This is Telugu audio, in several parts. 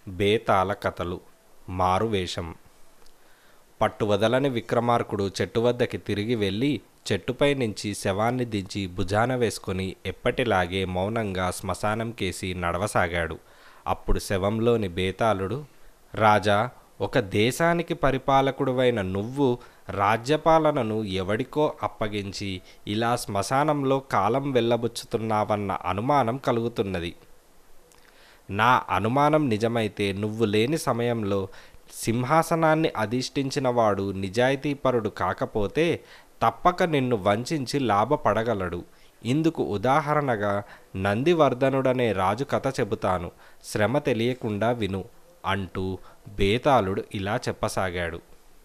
బేతాళ కథలు మారువేషం పట్టువదలని విక్రమార్కుడు చెట్టు వద్దకి తిరిగి వెళ్ళి చెట్టుపై నుంచి శవాన్ని దించి భుజాన వేసుకుని ఎప్పటిలాగే మౌనంగా శ్మశానం కేసి నడవసాగాడు అప్పుడు శవంలోని బేతాళుడు రాజా ఒక దేశానికి పరిపాలకుడువైన నువ్వు రాజ్యపాలనను ఎవడికో అప్పగించి ఇలా శ్మశానంలో కాలం వెళ్ళబుచ్చుతున్నావన్న అనుమానం కలుగుతున్నది నా అనుమానం నిజమైతే నువ్వు లేని సమయంలో సింహాసనాన్ని అధిష్ఠించిన వాడు నిజాయితీపరుడు కాకపోతే తప్పక నిన్ను వంచించి లాభపడగలడు ఇందుకు ఉదాహరణగా నందివర్ధనుడనే రాజు కథ చెబుతాను శ్రమ తెలియకుండా విను అంటూ బేతాళుడు ఇలా చెప్పసాగాడు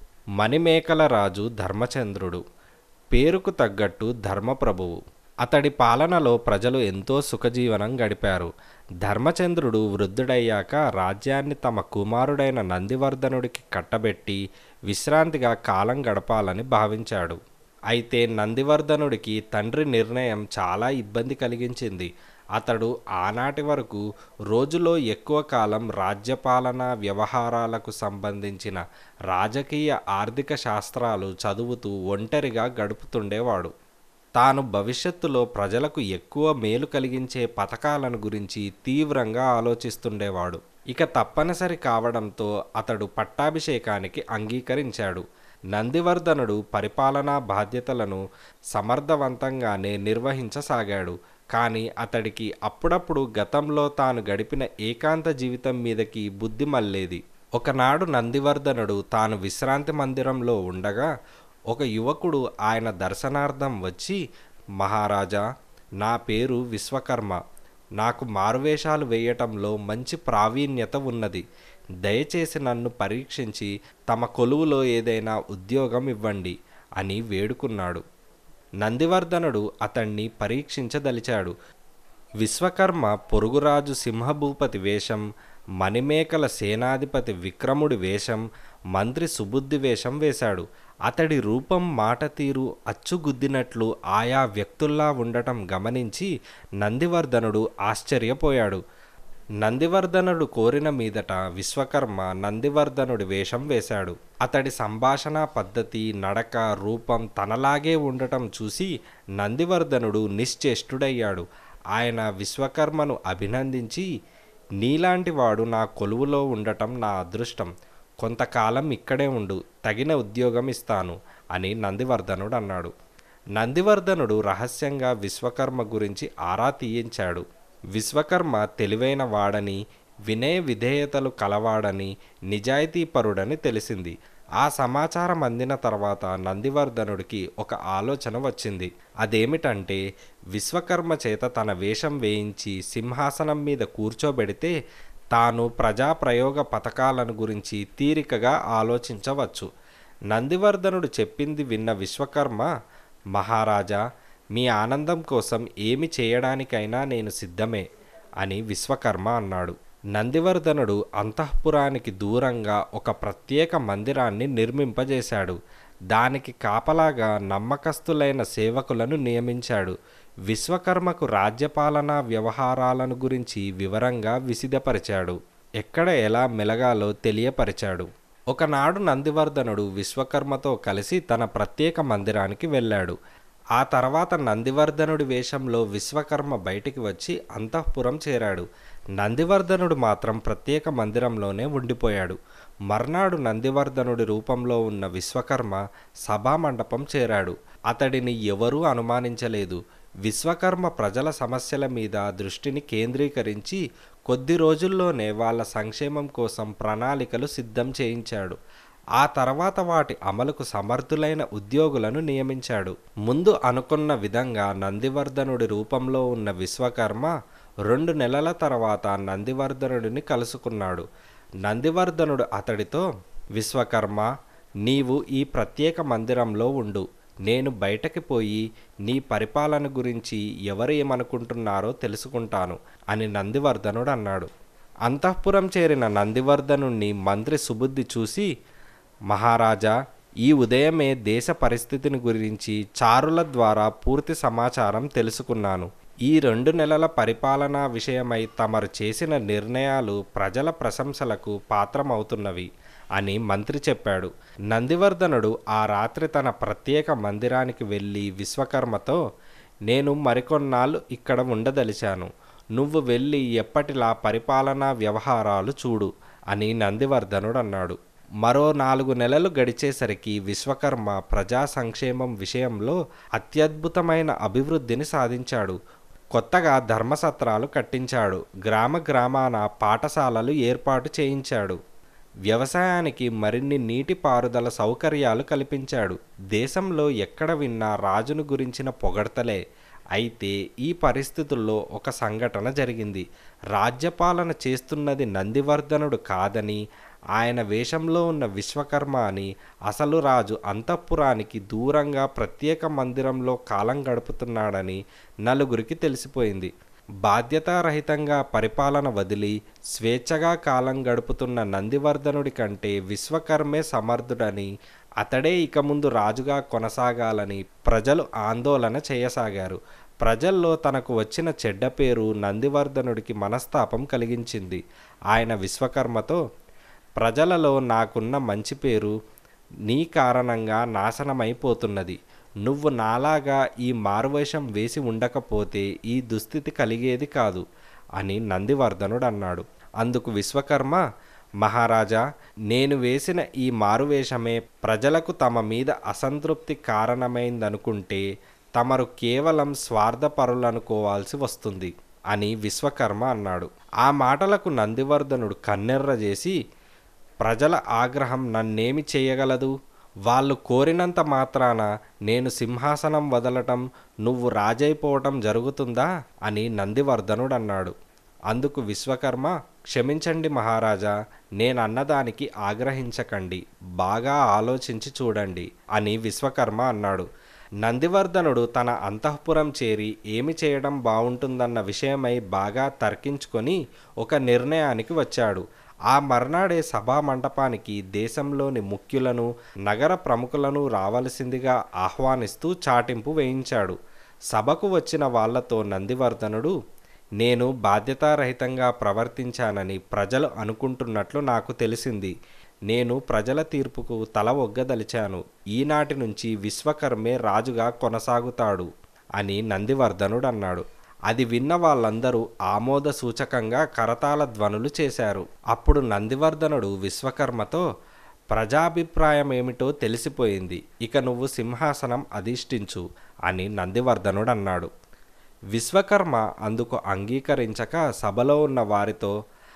మణిమేకల రాజు ధర్మచంద్రుడు పేరుకు తగ్గట్టు ధర్మప్రభువు అతడి పాలనలో ప్రజలు ఎంతో సుఖజీవనం గడిపారు ధర్మచంద్రుడు వృద్ధుడయ్యాక రాజ్యాన్ని తమ కుమారుడైన నందివర్ధనుడికి కట్టబెట్టి విశ్రాంతిగా కాలం గడపాలని భావించాడు అయితే నందివర్ధనుడికి తండ్రి నిర్ణయం చాలా ఇబ్బంది కలిగించింది అతడు ఆనాటి వరకు రోజులో ఎక్కువ కాలం రాజ్యపాలన వ్యవహారాలకు సంబంధించిన రాజకీయ ఆర్థిక శాస్త్రాలు చదువుతూ ఒంటరిగా గడుపుతుండేవాడు తాను భవిష్యత్తులో ప్రజలకు ఎక్కువ మేలు కలిగించే పథకాలను గురించి తీవ్రంగా ఆలోచిస్తుండేవాడు ఇక తప్పనిసరి కావడంతో అతడు పట్టాభిషేకానికి అంగీకరించాడు నందివర్ధనుడు పరిపాలనా బాధ్యతలను సమర్థవంతంగానే నిర్వహించసాగాడు కానీ అతడికి అప్పుడప్పుడు గతంలో తాను గడిపిన ఏకాంత జీవితం మీదకి బుద్ధి మళ్ళేది ఒకనాడు నందివర్ధనుడు తాను విశ్రాంతి మందిరంలో ఉండగా ఒక యువకుడు ఆయన దర్శనార్థం వచ్చి మహారాజా నా పేరు విశ్వకర్మ నాకు మారువేషాలు వేయటంలో మంచి ప్రావీణ్యత ఉన్నది దయచేసి నన్ను పరీక్షించి తమ కొలువులో ఏదైనా ఉద్యోగం ఇవ్వండి అని వేడుకున్నాడు నందివర్ధనుడు అతన్ని పరీక్షించదలిచాడు విశ్వకర్మ పొరుగురాజు సింహభూపతి వేషం మణిమేకల సేనాధిపతి విక్రముడి వేషం మంత్రి సుబుద్ధి వేషం వేశాడు అతడి రూపం మాట తీరు అచ్చుగుద్దినట్లు ఆయా వ్యక్తుల్లా ఉండటం గమనించి నందివర్ధనుడు ఆశ్చర్యపోయాడు నందివర్ధనుడు కోరిన మీదట విశ్వకర్మ నందివర్ధనుడి వేషం వేశాడు అతడి సంభాషణ పద్ధతి నడక రూపం తనలాగే ఉండటం చూసి నందివర్ధనుడు నిశ్చేష్టుడయ్యాడు ఆయన విశ్వకర్మను అభినందించి నీలాంటి వాడు నా కొలువులో ఉండటం నా అదృష్టం కొంతకాలం ఇక్కడే ఉండు తగిన ఉద్యోగం ఇస్తాను అని నందివర్ధనుడు అన్నాడు నందివర్ధనుడు రహస్యంగా విశ్వకర్మ గురించి ఆరా తీయించాడు విశ్వకర్మ తెలివైన వాడని వినయ విధేయతలు కలవాడని నిజాయితీపరుడని తెలిసింది ఆ సమాచారం అందిన తర్వాత నందివర్ధనుడికి ఒక ఆలోచన వచ్చింది అదేమిటంటే విశ్వకర్మ చేత తన వేషం వేయించి సింహాసనం మీద కూర్చోబెడితే తాను ప్రజాప్రయోగ పథకాలను గురించి తీరికగా ఆలోచించవచ్చు నందివర్ధనుడు చెప్పింది విన్న విశ్వకర్మ మహారాజా మీ ఆనందం కోసం ఏమి చేయడానికైనా నేను సిద్ధమే అని విశ్వకర్మ అన్నాడు నందివర్ధనుడు అంతఃపురానికి దూరంగా ఒక ప్రత్యేక మందిరాన్ని నిర్మింపజేశాడు దానికి కాపలాగా నమ్మకస్తులైన సేవకులను నియమించాడు విశ్వకర్మకు రాజ్యపాలనా వ్యవహారాలను గురించి వివరంగా విసిదపరిచాడు ఎక్కడ ఎలా మెలగాలో తెలియపరిచాడు ఒకనాడు నందివర్ధనుడు విశ్వకర్మతో కలిసి తన ప్రత్యేక మందిరానికి వెళ్ళాడు ఆ తర్వాత నందివర్ధనుడి వేషంలో విశ్వకర్మ బయటికి వచ్చి అంతఃపురం చేరాడు నందివర్ధనుడు మాత్రం ప్రత్యేక మందిరంలోనే ఉండిపోయాడు మర్నాడు నందివర్ధనుడి రూపంలో ఉన్న విశ్వకర్మ సభామండపం చేరాడు అతడిని ఎవరూ అనుమానించలేదు విశ్వకర్మ ప్రజల సమస్యల మీద దృష్టిని కేంద్రీకరించి కొద్ది రోజుల్లోనే వాళ్ళ సంక్షేమం కోసం ప్రణాళికలు సిద్ధం చేయించాడు ఆ తర్వాత వాటి అమలుకు సమర్థులైన ఉద్యోగులను నియమించాడు ముందు అనుకున్న విధంగా నందివర్ధనుడి రూపంలో ఉన్న విశ్వకర్మ రెండు నెలల తర్వాత నందివర్ధనుడిని కలుసుకున్నాడు నందివర్ధనుడు అతడితో విశ్వకర్మ నీవు ఈ ప్రత్యేక మందిరంలో ఉండు నేను బయటకి పోయి నీ పరిపాలన గురించి ఎవరు ఏమనుకుంటున్నారో తెలుసుకుంటాను అని నందివర్ధనుడు అన్నాడు అంతఃపురం చేరిన నందివర్ధనుణ్ణి మంత్రి సుబుద్ధి చూసి మహారాజా ఈ ఉదయమే దేశ పరిస్థితిని గురించి చారుల ద్వారా పూర్తి సమాచారం తెలుసుకున్నాను ఈ రెండు నెలల పరిపాలనా విషయమై తమరు చేసిన నిర్ణయాలు ప్రజల ప్రశంసలకు పాత్రమవుతున్నవి అని మంత్రి చెప్పాడు నందివర్ధనుడు ఆ రాత్రి తన ప్రత్యేక మందిరానికి వెళ్ళి విశ్వకర్మతో నేను మరికొన్నాళ్ళు ఇక్కడ ఉండదలిచాను నువ్వు వెళ్ళి ఎప్పటిలా పరిపాలనా వ్యవహారాలు చూడు అని నందివర్ధనుడు అన్నాడు మరో నాలుగు నెలలు గడిచేసరికి విశ్వకర్మ ప్రజా సంక్షేమం విషయంలో అత్యద్భుతమైన అభివృద్ధిని సాధించాడు కొత్తగా ధర్మసత్రాలు కట్టించాడు గ్రామ గ్రామాన పాఠశాలలు ఏర్పాటు చేయించాడు వ్యవసాయానికి మరిన్ని నీటిపారుదల సౌకర్యాలు కల్పించాడు దేశంలో ఎక్కడ విన్నా రాజును గురించిన పొగడ్తలే అయితే ఈ పరిస్థితుల్లో ఒక సంఘటన జరిగింది రాజ్యపాలన చేస్తున్నది నందివర్ధనుడు కాదని ఆయన వేషంలో ఉన్న విశ్వకర్మ అని అసలు రాజు అంతఃపురానికి దూరంగా ప్రత్యేక మందిరంలో కాలం గడుపుతున్నాడని నలుగురికి తెలిసిపోయింది బాధ్యతారహితంగా పరిపాలన వదిలి స్వేచ్ఛగా కాలం గడుపుతున్న నందివర్ధనుడి కంటే విశ్వకర్మే సమర్థుడని అతడే ఇక ముందు రాజుగా కొనసాగాలని ప్రజలు ఆందోళన చేయసాగారు ప్రజల్లో తనకు వచ్చిన చెడ్డ పేరు నందివర్ధనుడికి మనస్తాపం కలిగించింది ఆయన విశ్వకర్మతో ప్రజలలో నాకున్న మంచి పేరు నీ కారణంగా నాశనమైపోతున్నది నువ్వు నాలాగా ఈ మారువేషం వేసి ఉండకపోతే ఈ దుస్థితి కలిగేది కాదు అని నందివర్ధనుడు అన్నాడు అందుకు విశ్వకర్మ మహారాజా నేను వేసిన ఈ మారువేషమే ప్రజలకు తమ మీద అసంతృప్తి కారణమైందనుకుంటే తమరు కేవలం స్వార్థపరులనుకోవాల్సి వస్తుంది అని విశ్వకర్మ అన్నాడు ఆ మాటలకు నందివర్ధనుడు కన్నెర్ర చేసి ప్రజల ఆగ్రహం నన్నేమి చేయగలదు వాళ్ళు కోరినంత మాత్రాన నేను సింహాసనం వదలటం నువ్వు రాజైపోవటం జరుగుతుందా అని నందివర్ధనుడు అన్నాడు అందుకు విశ్వకర్మ క్షమించండి మహారాజా నేను అన్నదానికి ఆగ్రహించకండి బాగా ఆలోచించి చూడండి అని విశ్వకర్మ అన్నాడు నందివర్ధనుడు తన అంతఃపురం చేరి ఏమి చేయడం బాగుంటుందన్న విషయమై బాగా తర్కించుకొని ఒక నిర్ణయానికి వచ్చాడు ఆ మర్నాడే సభా మంటపానికి దేశంలోని ముఖ్యులను నగర ప్రముఖులను రావలసిందిగా ఆహ్వానిస్తూ చాటింపు వేయించాడు సభకు వచ్చిన వాళ్లతో నందివర్ధనుడు నేను బాధ్యతారహితంగా ప్రవర్తించానని ప్రజలు అనుకుంటున్నట్లు నాకు తెలిసింది నేను ప్రజల తీర్పుకు తల ఒగ్గదలిచాను ఈనాటి నుంచి విశ్వకర్మే రాజుగా కొనసాగుతాడు అని నందివర్ధనుడు అన్నాడు అది విన్న వాళ్ళందరూ ఆమోద సూచకంగా కరతాళ ధ్వనులు చేశారు అప్పుడు నందివర్ధనుడు విశ్వకర్మతో ప్రజాభిప్రాయం ఏమిటో తెలిసిపోయింది ఇక నువ్వు సింహాసనం అధిష్ఠించు అని నందివర్ధనుడు అన్నాడు విశ్వకర్మ అందుకు అంగీకరించక సభలో ఉన్న వారితో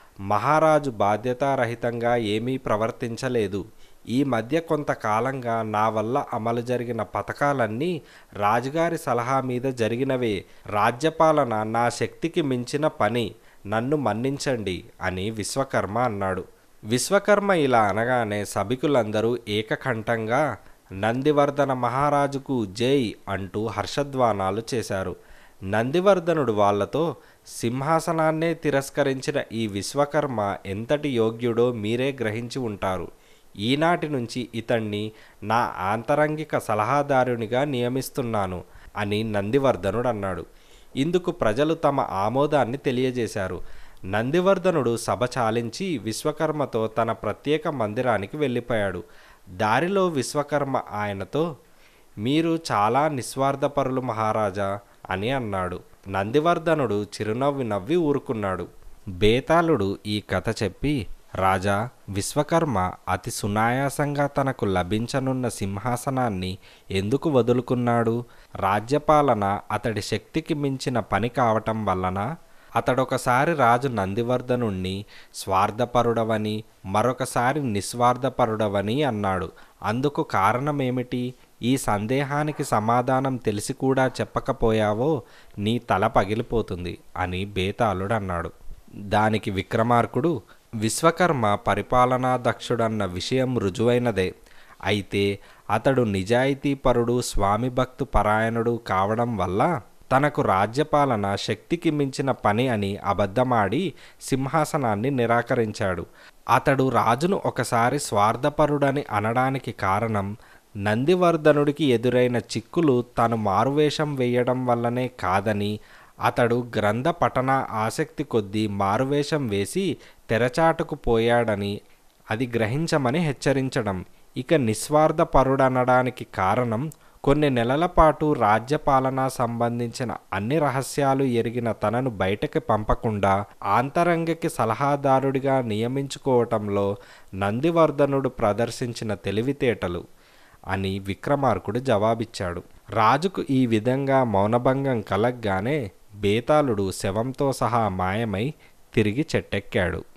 మహారాజు బాధ్యతారహితంగా ఏమీ ప్రవర్తించలేదు ఈ మధ్య కొంతకాలంగా నా వల్ల అమలు జరిగిన పథకాలన్నీ రాజుగారి సలహా మీద జరిగినవే రాజ్యపాలన నా శక్తికి మించిన పని నన్ను మన్నించండి అని విశ్వకర్మ అన్నాడు విశ్వకర్మ ఇలా అనగానే సభికులందరూ ఏకకంఠంగా నందివర్ధన మహారాజుకు జై అంటూ హర్షధ్వానాలు చేశారు నందివర్ధనుడు వాళ్లతో సింహాసనాన్నే తిరస్కరించిన ఈ విశ్వకర్మ ఎంతటి యోగ్యుడో మీరే గ్రహించి ఉంటారు ఈనాటి నుంచి ఇతన్ని నా ఆంతరంగిక సలహాదారునిగా నియమిస్తున్నాను అని నందివర్ధనుడు అన్నాడు ఇందుకు ప్రజలు తమ ఆమోదాన్ని తెలియజేశారు నందివర్ధనుడు సభ చాలించి విశ్వకర్మతో తన ప్రత్యేక మందిరానికి వెళ్ళిపోయాడు దారిలో విశ్వకర్మ ఆయనతో మీరు చాలా నిస్వార్థపరులు మహారాజా అని అన్నాడు నందివర్ధనుడు చిరునవ్వి నవ్వి ఊరుకున్నాడు బేతాళుడు ఈ కథ చెప్పి రాజా విశ్వకర్మ అతి సునాయాసంగా తనకు లభించనున్న సింహాసనాన్ని ఎందుకు వదులుకున్నాడు రాజ్యపాలన అతడి శక్తికి మించిన పని కావటం వలన అతడొకసారి రాజు నందివర్ధనుణ్ణి స్వార్థపరుడవని మరొకసారి నిస్వార్థపరుడవని అన్నాడు అందుకు కారణమేమిటి ఈ సందేహానికి సమాధానం తెలిసి కూడా చెప్పకపోయావో నీ తల పగిలిపోతుంది అని బేతాళుడు అన్నాడు దానికి విక్రమార్కుడు విశ్వకర్మ పరిపాలనా దక్షుడన్న విషయం రుజువైనదే అయితే అతడు నిజాయితీపరుడు స్వామి భక్తు పరాయణుడు కావడం వల్ల తనకు రాజ్యపాలన శక్తికి మించిన పని అని అబద్ధమాడి సింహాసనాన్ని నిరాకరించాడు అతడు రాజును ఒకసారి స్వార్థపరుడని అనడానికి కారణం నందివర్ధనుడికి ఎదురైన చిక్కులు తాను మారువేషం వేయడం వల్లనే కాదని అతడు గ్రంథ పఠన ఆసక్తి కొద్దీ మారువేషం వేసి తెరచాటుకు పోయాడని అది గ్రహించమని హెచ్చరించడం ఇక నిస్వార్థపరుడనడానికి కారణం కొన్ని నెలల పాటు రాజ్యపాలన సంబంధించిన అన్ని రహస్యాలు ఎరిగిన తనను బయటకి పంపకుండా ఆంతరంగకి సలహాదారుడిగా నియమించుకోవటంలో నందివర్ధనుడు ప్రదర్శించిన తెలివితేటలు అని విక్రమార్కుడు జవాబిచ్చాడు రాజుకు ఈ విధంగా మౌనభంగం కలగ్గానే బేతాళుడు శవంతో సహా మాయమై తిరిగి చెట్టెక్కాడు